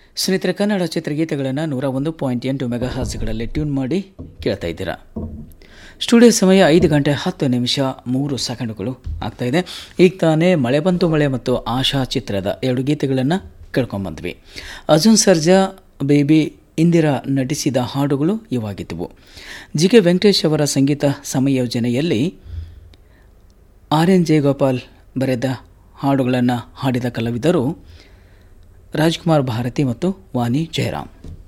ಸ್ನೇಹಿತರೆ ಕನ್ನಡ ಚಿತ್ರಗೀತೆಗಳನ್ನು ನೂರ ಒಂದು ಪಾಯಿಂಟ್ ಎಂಟು ಮೆಗಾ ಹಾಸ್ಗಳಲ್ಲಿ ಟ್ಯೂನ್ ಮಾಡಿ ಕೇಳ್ತಾ ಇದ್ದೀರಾ ಸ್ಟುಡಿಯೋ ಸಮಯ ಐದು ಗಂಟೆ ಹತ್ತು ನಿಮಿಷ ಮೂರು ಸೆಕೆಂಡುಗಳು ಆಗ್ತಾ ಇದೆ ಈಗ ತಾನೇ ಮಳೆ ಬಂತು ಮಳೆ ಮತ್ತು ಆಶಾ ಚಿತ್ರದ ಎರಡು ಗೀತೆಗಳನ್ನು ಕೇಳ್ಕೊಂಬಂದ್ವಿ ಅರ್ಜುನ್ ಸರ್ಜಾ ಬೇಬಿ ಇಂದಿರಾ ನಟಿಸಿದ ಹಾಡುಗಳು ಇವಾಗಿದ್ದವು ಜಿ ಕೆ ವೆಂಕಟೇಶ್ ಅವರ ಸಂಗೀತ ಸಂಯೋಜನೆಯಲ್ಲಿ ಆರ್ ಎನ್ ಜಯಗೋಪಾಲ್ ಬರೆದ ಹಾಡುಗಳನ್ನು ಹಾಡಿದ ಕಲಾವಿದರು ರಾಜ್ಕುಮಾರ್ ಭಾರತಿ ಮತ್ತು ವಾಣಿ ಜಯರಾಮ್